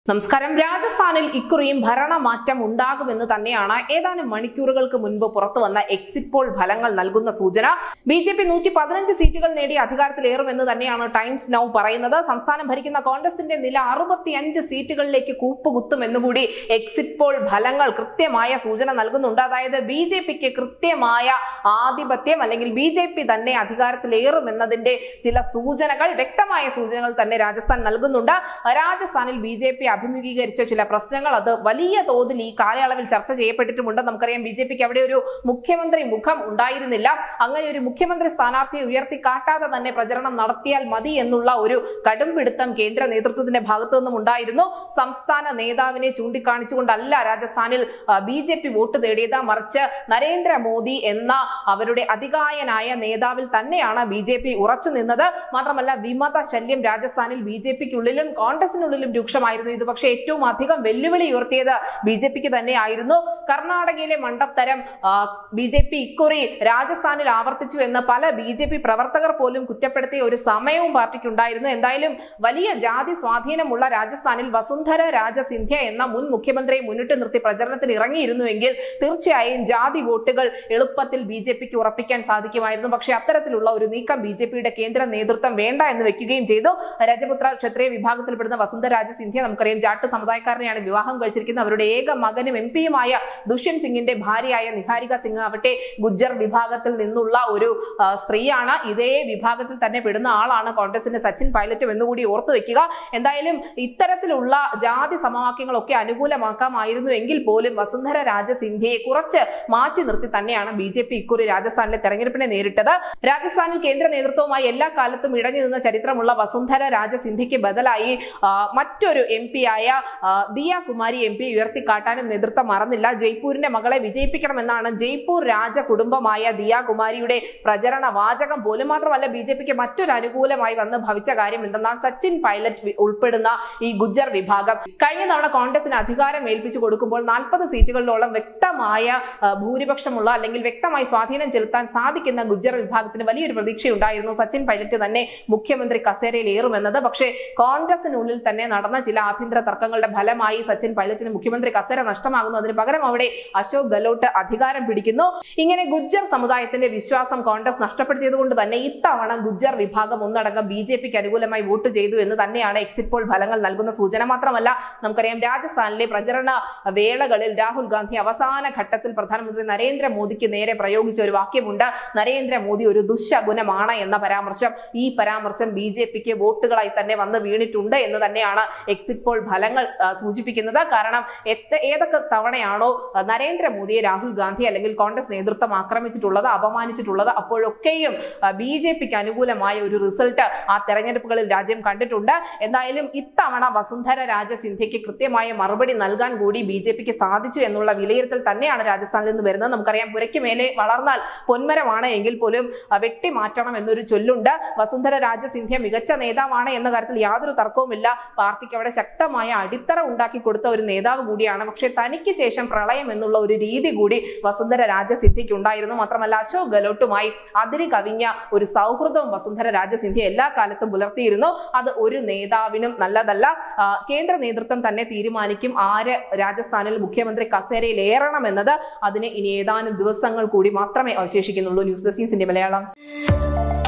നമസ്കാരം രാജസ്ഥാനിൽ ഇക്കുറിയും ഭരണമാറ്റം ഉണ്ടാകുമെന്ന് തന്നെയാണ് ഏതാനും മണിക്കൂറുകൾക്ക് മുൻപ് പുറത്തു വന്ന എക്സിറ്റ് പോൾ ഫലങ്ങൾ നൽകുന്ന സൂചന ബി ജെ പി നൂറ്റി പതിനഞ്ച് സീറ്റുകൾ നേടി അധികാരത്തിലേറുമെന്ന് തന്നെയാണ് ടൈംസ് നൗ പറയുന്നത് സംസ്ഥാനം ഭരിക്കുന്ന കോൺഗ്രസിന്റെ നില അറുപത്തിയഞ്ച് സീറ്റുകളിലേക്ക് കൂപ്പുകുത്തുമെന്ന് കൂടി എക്സിറ്റ് പോൾ ഫലങ്ങൾ കൃത്യമായ സൂചന നൽകുന്നുണ്ട് അതായത് ബി ജെ പിക്ക് കൃത്യമായ ആധിപത്യം അല്ലെങ്കിൽ ബി ജെ പി തന്നെ അധികാരത്തിലേറുമെന്നതിന്റെ ചില സൂചനകൾ വ്യക്തമായ സൂചനകൾ തന്നെ രാജസ്ഥാൻ നൽകുന്നുണ്ട് രാജസ്ഥാനിൽ ബി ജെ പി അഭിമുഖീകരിച്ച ചില പ്രശ്നങ്ങൾ അത് വലിയ തോതിൽ ഈ കാലയളവിൽ ചർച്ച ചെയ്യപ്പെട്ടിട്ടുമുണ്ട് നമുക്കറിയാം ബി ജെ പിക്ക് അവിടെ ഒരു മുഖ്യമന്ത്രി മുഖം ഉണ്ടായിരുന്നില്ല അങ്ങനെ ഒരു മുഖ്യമന്ത്രി സ്ഥാനാർത്ഥിയെ ഉയർത്തി കാട്ടാതെ തന്നെ പ്രചരണം നടത്തിയാൽ മതി എന്നുള്ള ഒരു കടുംപിടുത്തം കേന്ദ്ര നേതൃത്വത്തിന്റെ ഭാഗത്തു നിന്നും ഉണ്ടായിരുന്നു സംസ്ഥാന നേതാവിനെ ചൂണ്ടിക്കാണിച്ചുകൊണ്ടല്ല രാജസ്ഥാനിൽ ബി ജെ പി വോട്ട് നേടിയത് മറിച്ച് നരേന്ദ്രമോദി എന്ന അവരുടെ അതികായനായ നേതാവിൽ തന്നെയാണ് ബി ജെ പി ഉറച്ചു നിന്നത് മാത്രമല്ല വിമത ശല്യം രാജസ്ഥാനിൽ ബി ജെ പിക്കുള്ളിലും കോൺഗ്രസിനുള്ളിലും രൂക്ഷമായിരുന്നു ഇത് പക്ഷേ ഏറ്റവും അധികം വെല്ലുവിളി ഉയർത്തിയത് ബി ജെ പിക്ക് തന്നെയായിരുന്നു കർണാടകയിലെ മണ്ടത്തരം ബി ജെ പി ഇക്കുറി രാജസ്ഥാനിൽ ആവർത്തിച്ചു എന്ന് പല ബി ജെ പി പ്രവർത്തകർ പോലും കുറ്റപ്പെടുത്തിയ ഒരു സമയവും പാർട്ടിക്ക് ഉണ്ടായിരുന്നു എന്തായാലും വലിയ ജാതി സ്വാധീനമുള്ള രാജസ്ഥാനിൽ വസുന്ധര രാജ സിന്ധ്യ എന്ന മുൻ മുഖ്യമന്ത്രിയെ മുന്നിട്ട് നിർത്തി പ്രചരണത്തിന് ഇറങ്ങിയിരുന്നുവെങ്കിൽ തീർച്ചയായും ജാതി വോട്ടുകൾ എളുപ്പത്തിൽ ബി ജെ പിക്ക് ഉറപ്പിക്കാൻ സാധിക്കുമായിരുന്നു പക്ഷേ അത്തരത്തിലുള്ള ഒരു നീക്കം ബി ജെ പിയുടെ കേന്ദ്ര നേതൃത്വം വേണ്ട എന്ന് വെക്കുകയും ചെയ്തു രജപുത്ര ക്ഷത്രിയ വിഭാഗത്തിൽപ്പെടുന്ന വസുന്ധരാജ സിന്ധ്യ നമുക്കറിയാം ജാട്ട് സമുദായക്കാരനെയാണ് വിവാഹം കഴിച്ചിരിക്കുന്നത് അവരുടെ ഏക മകനും എം പിയുമായ ദുഷ്യന്ത് സിംഗിന്റെ ഭാര്യയായ നിഹാരിക സിംഗ് ആവട്ടെ ഗുജ്ജർ വിഭാഗത്തിൽ നിന്നുള്ള ഒരു ആ, സ്ത്രീയാണ് ഇതേ വിഭാഗത്തിൽ തന്നെ പെടുന്ന ആളാണ് കോൺഗ്രസിന്റെ സച്ചിൻ പൈലറ്റും എന്നുകൂടി ഓർത്തു വെക്കുക എന്തായാലും ഇത്തരത്തിലുള്ള ജാതി സമവാക്യങ്ങളൊക്കെ അനുകൂലമാക്കാമായിരുന്നു എങ്കിൽ പോലും വസുന്ധര രാജ സിന്ധ്യയെ കുറച്ച് മാറ്റി നിർത്തി തന്നെയാണ് ബി ജെ പി ഇക്കുറി രാജസ്ഥാനിലെ തെരഞ്ഞെടുപ്പിനെ നേരിട്ടത് രാജസ്ഥാനിൽ കേന്ദ്ര നേതൃത്വവുമായി എല്ലാ കാലത്തും ഇടഞ്ഞു നിന്ന ചരിത്രമുള്ള വസുന്ധര രാജ സിന്ധ്യയ്ക്ക് ബദലായി ആ, മറ്റൊരു എം പി ആയ ആ, ദിയ കുമാരി എം പി ഉയർത്തിക്കാട്ടാനും നേതൃത്വം മറന്നില്ല ജയ്പൂരിന്റെ മകളെ വിജയിപ്പിക്കണമെന്നാണ് ജയ്പൂർ രാജ കുടുംബമായ ദിയ കുമാരിയുടെ പ്രചരണ വാചകം പോലും മാത്രമല്ല ബി ജെ പിക്ക് മറ്റൊരു അനുകൂലമായി വന്ന് ഭവിച്ച കാര്യം എന്തെന്നാൽ സച്ചിൻ പൈലറ്റ് വി- ഉൾപ്പെടുന്ന ഈ ഗുജ്ജർ വിഭാഗം കഴിഞ്ഞ തവണ കോൺഗ്രസിന് അധികാരം ഏൽപ്പിച്ചു കൊടുക്കുമ്പോൾ നാൽപ്പത് സീറ്റുകളിലോളം വ്യക്തമായ ആ, ഭൂരിപക്ഷമുള്ള അല്ലെങ്കിൽ വ്യക്തമായി സ്വാധീനം ചെലുത്താൻ സാധിക്കുന്ന ഗുജ്ജർ വിഭാഗത്തിന് വലിയൊരു പ്രതീക്ഷയുണ്ടായിരുന്നു സച്ചിൻ പൈലറ്റ് തന്നെ മുഖ്യമന്ത്രി കസേരയിൽ ഏറുമെന്നത് പക്ഷേ കോൺഗ്രസിനുള്ളിൽ തന്നെ നടന്ന ചില ആഭ്യന്തര തർക്കങ്ങളുടെ ഫലമായി സച്ചിൻ പൈലറ്റിന് മുഖ്യമന്ത്രി കസേര നഷ്ടമാകുന്നു അതിന് പകരം അവിടെ അശോക് ഗെഹ്ലോട്ട് അധികാരം പിടിക്കുന്നു ഇങ്ങനെ ഗുജ്ജർ സമുദായത്തിന്റെ വിശ്വാസം കോൺഗ്രസ് നഷ്ടപ്പെടുത്തിയത് കൊണ്ട് തന്നെ ഇത്തവണ ഗുജ്ജർ വിഭാഗം ഒന്നടങ്കം ബി ജെ പിക്ക് അനുകൂലമായി വോട്ട് ചെയ്തു എന്ന് തന്നെയാണ് എക്സിറ്റ് പോൾ ഫലങ്ങൾ നൽകുന്ന സൂചന മാത്രമല്ല നമുക്കറിയാം രാജസ്ഥാനിലെ പ്രചരണ വേളകളിൽ രാഹുൽ ഗാന്ധി അവസാന ഘട്ടത്തിൽ പ്രധാനമന്ത്രി നരേന്ദ്രമോദിക്ക് നേരെ പ്രയോഗിച്ച ഒരു വാക്യമുണ്ട് നരേന്ദ്രമോദി ഒരു ദുശകുനമാണ് എന്ന പരാമർശം ഈ പരാമർശം ബി ജെ പിക്ക് വോട്ടുകളായി തന്നെ വന്ന് വീണിട്ടുണ്ട് എന്ന് തന്നെയാണ് എക്സിറ്റ് പോൾ ഫലങ്ങൾ ആ, സൂചിപ്പിക്കുന്നത് കാരണം എത്ത ഏതൊക്കെ തവണയാണോ ആ, നരേന്ദ്രമോദിയെ രാഹുൽ ഗാന്ധി അല്ലെങ്കിൽ കോൺഗ്രസ് നേതൃത്വം ആക്രമിച്ചിട്ടുള്ളത് അപമാനിച്ചിട്ടുള്ളത് അപ്പോഴൊക്കെയും ബി ജെ പിക്ക് അനുകൂലമായ ഒരു റിസൾട്ട് ആ തെരഞ്ഞെടുപ്പുകളിൽ രാജ്യം കണ്ടിട്ടുണ്ട് എന്തായാലും ഇത്തവണ വസുന്ധര രാജ സിന്ധ്യയ്ക്ക് കൃത്യമായ മറുപടി നൽകാൻ കൂടി ബി ജെ പിക്ക് സാധിച്ചു എന്നുള്ള വിലയിരുത്തൽ തന്നെയാണ് രാജസ്ഥാനിൽ നിന്ന് വരുന്നത് നമുക്കറിയാം പുരയ്ക്ക് മേലെ വളർന്നാൽ പൊന്മരമാണ് എങ്കിൽ പോലും ആ, വെട്ടി മാറ്റണം എന്നൊരു ചൊല്ലുണ്ട് വസുന്ധര രാജ സിന്ധ്യ മികച്ച നേതാവാണ് എന്ന കാര്യത്തിൽ യാതൊരു തർക്കവുമില്ല പാർട്ടിക്ക് അവിടെ ശക്തമായ അടിത്തറ ഉണ്ടാക്കി കൊടുത്ത ഒരു നേതാവ് കൂടിയാണ് പക്ഷേ തനിക്ക് ശേഷം പ്രളയം എന്നുള്ള ഒരു രീതി കൂടി വസുന്ധര രാജസിന്ധ്യയ്ക്ക് ഉണ്ടായിരുന്നു മാത്രമല്ല അശോക് ഗെഹ്ലോട്ടുമായി അതിര് കവിഞ്ഞ ഒരു സൗഹൃദവും വസുന്ധര രാജസിന്ധ്യ എല്ലാ കാലത്തും പുലർത്തിയിരുന്നു അത് ഒരു നേതാവിനും നല്ലതല്ല ആ, കേന്ദ്ര നേതൃത്വം തന്നെ തീരുമാനിക്കും ആര് രാജസ്ഥാനിൽ മുഖ്യമന്ത്രി കസേരയിൽ ഏറണമെന്നത് അതിന് ഇനി ഏതാനും ദിവസങ്ങൾ കൂടി മാത്രമേ അവശേഷിക്കുന്നുള്ളൂ ന്യൂസ് ഡെസ്ക് ന്യൂസിന്റെ മലയാളം